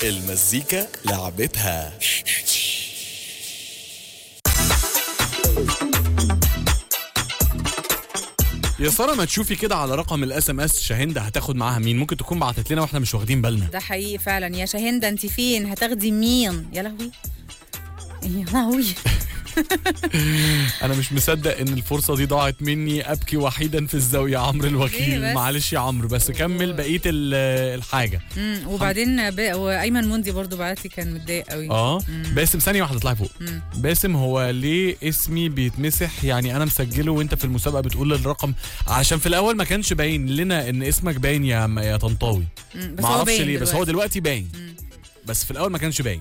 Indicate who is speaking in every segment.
Speaker 1: المزيكا لعبتها
Speaker 2: يا ساره ما تشوفي كده على رقم الاس ام اس شاهندة هتاخد معاها مين ممكن تكون بعتت لنا واحنا مش واخدين بالنا
Speaker 3: ده حقيقي فعلا يا شاهندة انت فين هتاخدي مين يا لهوي يا لهوي
Speaker 2: انا مش مصدق ان الفرصه دي ضاعت مني ابكي وحيدا في الزاويه عمرو
Speaker 3: ليه
Speaker 2: الوكيل
Speaker 3: بس؟
Speaker 2: معلش يا عمرو بس كمل بقيه ال- الحاجه
Speaker 3: مم، وبعدين ب... وايمن موندي برضو بعت لي كان متضايق قوي
Speaker 2: اه باسم ثانيه واحده اطلعي فوق باسم هو ليه اسمي بيتمسح يعني انا مسجله وانت في المسابقه بتقول الرقم عشان في الاول ما كانش باين لنا ان اسمك باين يا يا طنطاوي
Speaker 3: مم، بس
Speaker 2: ما
Speaker 3: هو
Speaker 2: اعرفش
Speaker 3: باين
Speaker 2: ليه بس هو
Speaker 3: دلوقتي.
Speaker 2: دلوقتي باين بس في الاول ما كانش باين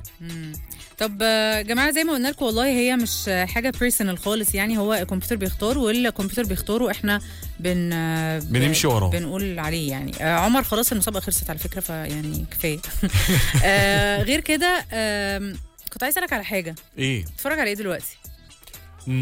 Speaker 3: طب آه، جماعه زي ما قلنا لكم والله هي مش آه، حاجه بيرسونال خالص يعني هو الكمبيوتر بيختار والكمبيوتر بيختاره احنا بن آه، ب-
Speaker 2: بنمشي وراه.
Speaker 3: بنقول عليه يعني آه، عمر خلاص المسابقه خلصت على فكره فيعني كفايه آه، غير كده آم، كنت عايز اسالك على حاجه
Speaker 2: ايه
Speaker 3: تتفرج على ايه دلوقتي والله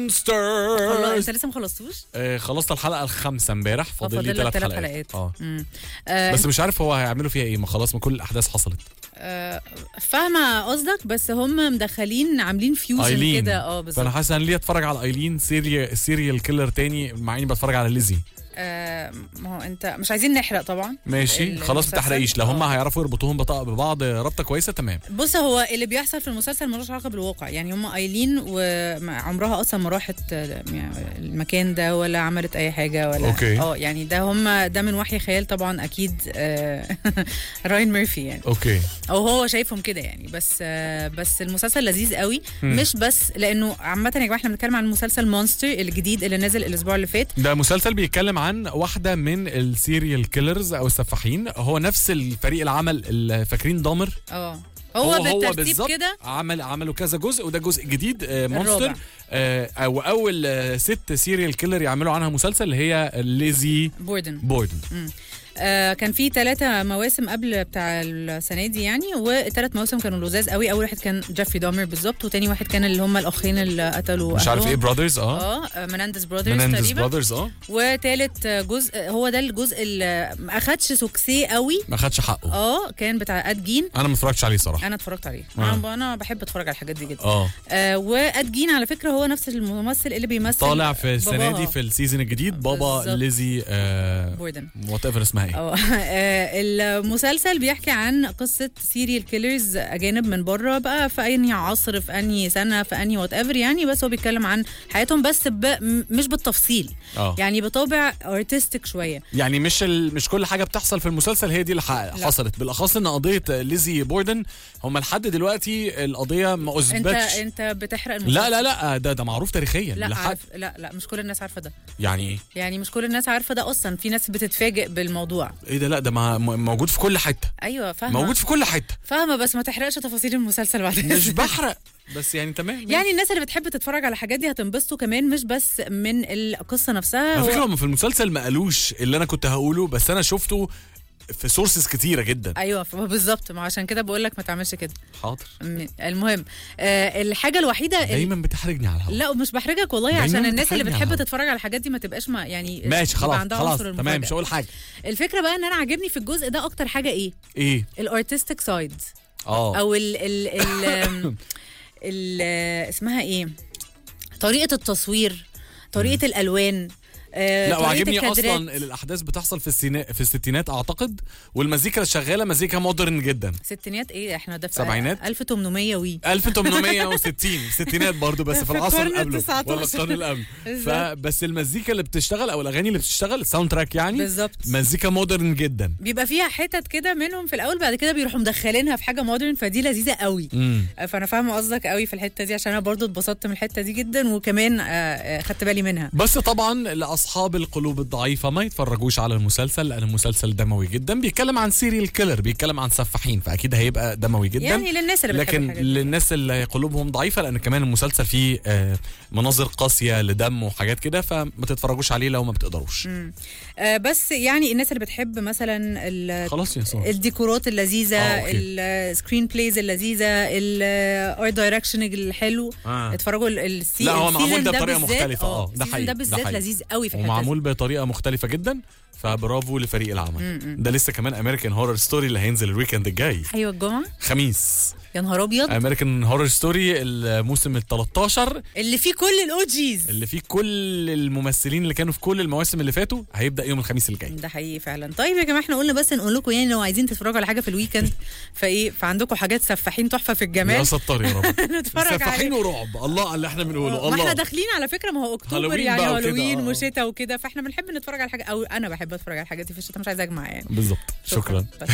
Speaker 2: مونستر
Speaker 3: انت لسه ما خلصتوش
Speaker 2: آه خلصت الحلقه الخامسه امبارح فاضل لي
Speaker 3: فاضل لك
Speaker 2: ثلاث
Speaker 3: ثلاث
Speaker 2: حلقات,
Speaker 3: حلقات
Speaker 2: اه
Speaker 3: مم. آه،
Speaker 2: بس مش عارف هو هيعملوا فيها ايه ما خلاص ما كل الاحداث حصلت
Speaker 3: آه، فاهمه قصدك بس هم مدخلين عاملين فيوجن
Speaker 2: ايلين
Speaker 3: كده اه
Speaker 2: فانا
Speaker 3: بالظبط
Speaker 2: حاسس ان ليه اتفرج على ايلين سيريال سيريال كيلر تاني مع اني بتفرج على ليزي
Speaker 3: آه، ما هو انت مش عايزين نحرق طبعا
Speaker 2: ماشي
Speaker 3: ال-
Speaker 2: خلاص ما
Speaker 3: المسلسل.
Speaker 2: تحرقيش لو هم
Speaker 3: آه.
Speaker 2: هيعرفوا يربطوهم بط- ببعض ربطه كويسه تمام
Speaker 3: بص هو اللي بيحصل في المسلسل ملوش علاقه بالواقع يعني هم ايلين وعمرها اصلا ما راحت آه، يعني المكان ده ولا عملت اي حاجه ولا
Speaker 2: أوكي.
Speaker 3: اه يعني ده هم ده من وحي خيال طبعا اكيد آه، راين ميرفي يعني
Speaker 2: اوكي
Speaker 3: او هو شايفهم كده يعني بس آه، بس المسلسل لذيذ قوي مش بس لانه عامه يا جماعه احنا بنتكلم عن مسلسل مونستر الجديد اللي نزل الاسبوع اللي فات
Speaker 2: ده مسلسل بيتكلم عن واحده من السيريال كيلرز او السفاحين هو نفس الفريق العمل اللي فاكرين دامر
Speaker 3: اه هو, بالترتيب
Speaker 2: بالظبط
Speaker 3: كده
Speaker 2: عمل عملوا كذا جزء وده جزء جديد آه
Speaker 3: الرابع.
Speaker 2: مونستر آه او اول آه ست سيريال كيلر يعملوا عنها مسلسل اللي هي ليزي
Speaker 3: بوردن
Speaker 2: بوردن
Speaker 3: آه كان في ثلاثة مواسم قبل بتاع السنة دي يعني والثلاث مواسم كانوا لذاذ قوي أول واحد كان جيفري دامر بالظبط وتاني واحد كان اللي هم الأخين اللي قتلوا
Speaker 2: مش عارف
Speaker 3: أهلهم.
Speaker 2: ايه براذرز اه
Speaker 3: اه آه، منانديز برادرز
Speaker 2: منانديز
Speaker 3: تقريبا
Speaker 2: براذرز اه
Speaker 3: وتالت جزء هو ده الجزء اللي ما أخدش سوكسيه قوي
Speaker 2: ما خدش حقه
Speaker 3: اه كان بتاع اد جين
Speaker 2: انا ما اتفرجتش عليه صراحه
Speaker 3: انا اتفرجت عليه
Speaker 2: آه.
Speaker 3: انا انا بحب اتفرج على الحاجات دي جدا
Speaker 2: اه
Speaker 3: آه واد جين على فكره هو نفس الممثل اللي بيمثل
Speaker 2: طالع في السنه
Speaker 3: باباها.
Speaker 2: دي في السيزون الجديد بابا
Speaker 3: بالظبط.
Speaker 2: ليزي آه
Speaker 3: بوردن
Speaker 2: وات ايفر اسمها ايه
Speaker 3: اه آه، المسلسل بيحكي عن قصه سيريال كيلرز اجانب من بره بقى في انهي عصر في انهي سنه في انهي وات ايفر يعني بس هو بيتكلم عن حياتهم بس ب... م- مش بالتفصيل
Speaker 2: اه
Speaker 3: يعني بطابع ارتستيك شويه
Speaker 2: يعني مش ال... مش كل حاجه بتحصل في المسلسل هي دي اللي ح-
Speaker 3: لا.
Speaker 2: حصلت بالاخص ان قضيه ليزي بوردن هم لحد دلوقتي القضيه ما
Speaker 3: انت
Speaker 2: اثبتش
Speaker 3: انت بتحرق المسلسل
Speaker 2: لا لا لا ده ده معروف تاريخيا
Speaker 3: لا
Speaker 2: لحد
Speaker 3: عارف لا لا مش كل الناس عارفه ده
Speaker 2: يعني ايه
Speaker 3: يعني مش كل الناس عارفه ده اصلا في ناس بتتفاجئ بالموضوع
Speaker 2: ايه ده لا ده ما م- موجود في كل حته
Speaker 3: ايوه فاهمه
Speaker 2: موجود في كل حته
Speaker 3: فاهمه بس ما تحرقش تفاصيل المسلسل بعدين
Speaker 2: مش بحرق بس يعني تمام
Speaker 3: يعني الناس اللي بتحب تتفرج على الحاجات دي هتنبسطوا كمان مش بس من القصه نفسها
Speaker 2: على
Speaker 3: هو-
Speaker 2: فكره هم في المسلسل ما قالوش اللي انا كنت هقوله بس انا شفته في سورسز كتيره جدا
Speaker 3: ايوه ف- بالظبط ما عشان كده بقول لك ما تعملش كده
Speaker 2: حاضر
Speaker 3: م- المهم آه الحاجه الوحيده ال-
Speaker 2: دايما بتحرجني على الهواء
Speaker 3: لا ومش بحرجك والله
Speaker 2: دايماً
Speaker 3: عشان الناس اللي
Speaker 2: بتحرجني على
Speaker 3: بتحب
Speaker 2: الهوا.
Speaker 3: تتفرج على الحاجات دي ما تبقاش ما يعني
Speaker 2: ماشي
Speaker 3: يبقى
Speaker 2: خلاص
Speaker 3: عندها
Speaker 2: خلاص
Speaker 3: عنصر
Speaker 2: تمام
Speaker 3: المفاجأة.
Speaker 2: مش هقول حاجه
Speaker 3: الفكره بقى ان انا عاجبني في الجزء ده اكتر حاجه ايه
Speaker 2: ايه
Speaker 3: الارتستيك سايد
Speaker 2: اه
Speaker 3: او ال ال ال ال- ال اسمها ايه طريقه التصوير طريقه الالوان آه،
Speaker 2: لا
Speaker 3: طريقة
Speaker 2: وعاجبني
Speaker 3: الكادرات.
Speaker 2: اصلا الاحداث بتحصل في السينا... في الستينات اعتقد والمزيكا اللي شغاله مزيكا مودرن جدا
Speaker 3: ستينات ايه احنا ده في
Speaker 2: سبعينات؟
Speaker 3: 1800 وي
Speaker 2: 1860 ستينات برضو بس في
Speaker 3: في
Speaker 2: العصر
Speaker 3: القرن
Speaker 2: اللي قبله
Speaker 3: التسعة
Speaker 2: ولا
Speaker 3: عشر.
Speaker 2: القرن اللي قبله
Speaker 3: بالظبط.
Speaker 2: فبس المزيكا اللي بتشتغل او الاغاني اللي بتشتغل الساوند تراك يعني
Speaker 3: بالظبط
Speaker 2: مزيكا مودرن جدا
Speaker 3: بيبقى فيها حتت كده منهم في الاول بعد كده بيروحوا مدخلينها في حاجه مودرن فدي لذيذه قوي
Speaker 2: امم
Speaker 3: فانا فاهمه قصدك قوي في الحته دي عشان انا برضو اتبسطت من الحته دي جدا وكمان آه، آه، خدت بالي منها
Speaker 2: بس طبعا لاصحاب القلوب الضعيفه ما يتفرجوش على المسلسل لان المسلسل دموي جدا بيتكلم عن سيريال كيلر بيتكلم عن سفاحين فاكيد هيبقى دموي جدا
Speaker 3: يعني للناس اللي بتحب
Speaker 2: لكن
Speaker 3: الحاجات دي.
Speaker 2: للناس اللي قلوبهم ضعيفه لان كمان المسلسل فيه آه، مناظر قاسيه لدم وحاجات كده فما تتفرجوش عليه لو ما بتقدروش
Speaker 3: آه، بس يعني الناس اللي بتحب مثلا ال-
Speaker 2: خلاص يا صاحبي
Speaker 3: الديكورات اللذيذه
Speaker 2: آه، أوكي.
Speaker 3: السكرين بلايز اللذيذه الارت دايركشن الحلو
Speaker 2: آه.
Speaker 3: اتفرجوا ال- السي
Speaker 2: لا، هو
Speaker 3: السيزون
Speaker 2: معمول ده بطريقة
Speaker 3: بالذات-
Speaker 2: مختلفة، آه، ده
Speaker 3: السيزون
Speaker 2: حقيقي،
Speaker 3: ده
Speaker 2: ده
Speaker 3: بالذات
Speaker 2: حقيقي.
Speaker 3: لذيذ قوي في الحته دي.
Speaker 2: ومعمول بطريقه مختلفه جدا فبرافو لفريق العمل ده لسه كمان امريكان هورر ستوري اللي هينزل الويكند الجاي
Speaker 3: ايوه الجمعه
Speaker 2: خميس
Speaker 3: يا نهار ابيض
Speaker 2: امريكان هورر ستوري الموسم ال 13
Speaker 3: اللي فيه كل الاو جيز
Speaker 2: اللي فيه كل الممثلين اللي كانوا في كل المواسم اللي فاتوا هيبدا يوم الخميس الجاي
Speaker 3: ده حقيقي فعلا طيب يا جماعه احنا قلنا بس نقول لكم يعني لو عايزين تتفرجوا على حاجه في الويكند فايه فعندكم حاجات سفاحين تحفه في
Speaker 2: يا
Speaker 3: الجمال
Speaker 2: ستار يا رب
Speaker 3: نتفرج
Speaker 2: سفاحين
Speaker 3: عليه
Speaker 2: ورعب الله على اللي احنا بنقوله
Speaker 3: ما احنا
Speaker 2: الله
Speaker 3: داخلين على فكره ما هو اكتوبر
Speaker 2: هالوين
Speaker 3: يعني
Speaker 2: بقى وكده،
Speaker 3: هالوين
Speaker 2: آه.
Speaker 3: وشتاء وكده فاحنا بنحب نتفرج على حاجه او انا بحب اتفرج على الحاجات دي في الشتاء مش عايزه اجمع يعني
Speaker 2: بالظبط شكرا
Speaker 3: بس.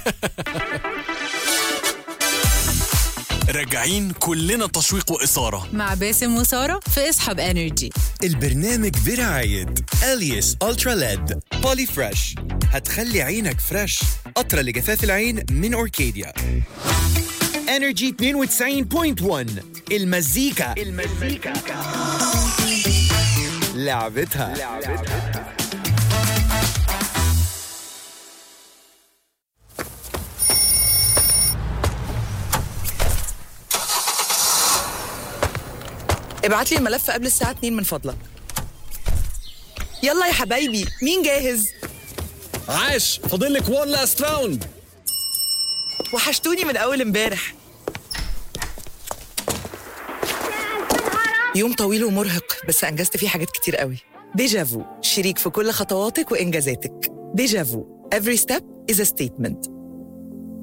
Speaker 1: راجعين كلنا تشويق وإثارة
Speaker 3: مع باسم وساره في اصحاب انرجي
Speaker 4: البرنامج برعاية اليس الترا ليد بولي فريش هتخلي عينك فريش قطرة لجفاف العين من اوركيديا انرجي 92.1 المزيكا المزيكا لعبتها
Speaker 5: ابعت لي الملف قبل الساعة 2 من فضلك يلا يا حبايبي مين جاهز؟
Speaker 6: عاش فاضل لك وان لاست راوند
Speaker 5: وحشتوني من أول امبارح يوم طويل ومرهق بس أنجزت فيه حاجات كتير قوي ديجافو شريك في كل خطواتك وإنجازاتك ديجافو every step is a statement